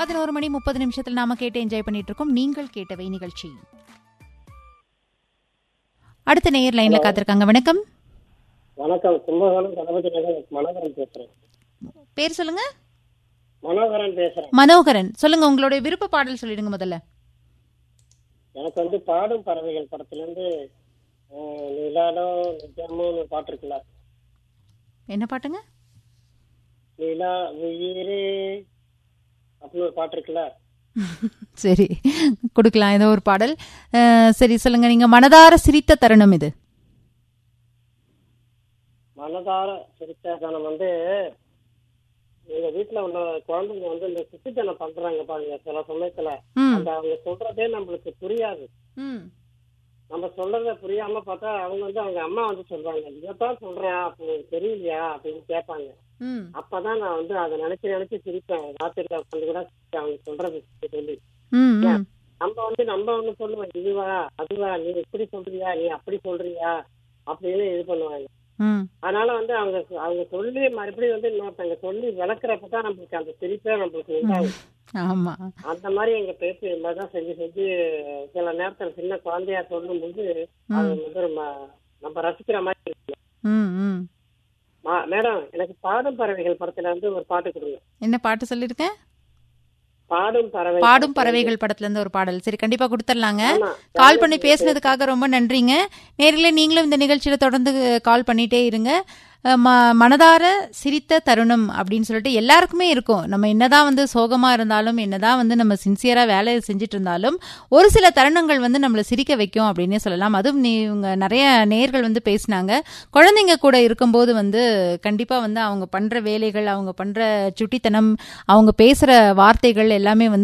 பதினோரு மணி முப்பது நிமிஷத்தில் நாம கேட்டு என்ஜாய் பண்ணிட்டு இருக்கோம் நீங்கள் கேட்டவை நிகழ்ச்சி அடுத்த நேயர் லைன்ல காத்திருக்காங்க வணக்கம் வணக்கம் கும்பகோணம் கணபதி நகர் மனோகரன் பேசுறேன் பேர் சொல்லுங்க மனோகரன் பேசுறேன் மனோகரன் சொல்லுங்க உங்களுடைய விருப்ப பாடல் சொல்லிடுங்க முதல்ல எனக்கு வந்து பாடும் பறவைகள் படத்துல இருந்து அஹ், நிலாடோ நிஜமோன்னு பாட்டு இருக்குல்ல என்ன பாட்டுங்க நிலா உயிரே அப்படின்னு ஒரு பாட்டு இருக்குல்ல சரி கொடுக்கலாம் ஏதோ ஒரு பாடல் அஹ், சரி சொல்லுங்க நீங்க மனதார சிரித்த தருணம் இது மனதார சிரிச்சாதனம் வந்து எங்க வீட்டுல உள்ள குழந்தைங்க வந்து இந்த சுத்தித்தனம் பண்றாங்க பாருங்க சில சமயத்துல ம் அந்த அவங்க சொல்றதே நம்மளுக்கு புரியாது ம் நம்ம சொல்றத புரியாம பார்த்தா அவங்க வந்து அவங்க அம்மா வந்து சொல்றாங்க இதைத்தான் சொல்றேன் அப்போ உனக்கு தெரியலையா அப்படின்னு கேட்பாங்க ம் அப்பதான் நான் வந்து அதை நினைச்சு நினைச்சு சிரிப்பேன் ராத்திரில உட்காந்து கூட சிரிப்பேன் அவங்க சொல்றது சொல்லி ம் ம் நம்ம வந்து நம்ம ஒண்ணு சொல்லுவோம் இதுவா அதுவா நீ இப்படி சொல்றியா நீ அப்படி சொல்றியா அப்படின்னு இது பண்ணுவாங்க ம் அதனால வந்து அவங்க அவங்க சொல்லி மறுபடியும் வந்து இன்னொருத்தவங்க சொல்லி விளக்குறப்பதான் நம்மளுக்கு அந்த சிரிப்பே நம்மளுக்கு உண்டாகும் ஆமா அந்த மாதிரி எங்க பேச்சு இது மாதிரிதான் செஞ்சு செஞ்சு சில நேரத்துல சின்ன குழந்தையா சொல்லும்போது அது வந்து நம்ம நம்ம ரசிக்கிற மாதிரி இருக்கு ம் ம் மா- மேடம் எனக்கு பாடும் பறவைகள் படத்துல வந்து ஒரு பாட்டு கொடுங்க என்ன பாட்டு சொல்லிருக்கேன் பாடும் பறவை பாடும் பறவைகள் படத்துல இருந்து ஒரு பாடல் சரி கண்டிப்பா கொடுத்துடலாங்க ஆமா. கால் பண்ணி பேசுனதுக்காக ரொம்ப நன்றிங்க நேரில் நீங்களும் இந்த நிகழ்ச்சியில தொடர்ந்து கால் பண்ணிட்டே இருங்க அஹ் ம- மனதார சிரித்த தருணம் அப்படின்னு சொல்லிட்டு எல்லாருக்குமே இருக்கும் நம்ம என்னதான் வந்து சோகமா இருந்தாலும் என்னதான் வந்து நம்ம சின்சியரா வேலையை செஞ்சுட்டு இருந்தாலும் ஒரு சில தருணங்கள் வந்து நம்மளை சிரிக்க வைக்கும் அப்படின்னே சொல்லலாம் அதுவும் நீ இவங்க நிறைய நேர்கள் வந்து பேசினாங்க குழந்தைங்க கூட இருக்கும்போது வந்து கண்டிப்பா வந்து அவங்க பண்ற வேலைகள் அவங்க பண்ற சுட்டித்தனம் அவங்க பேசுற வார்த்தைகள் எல்லாமே வந்து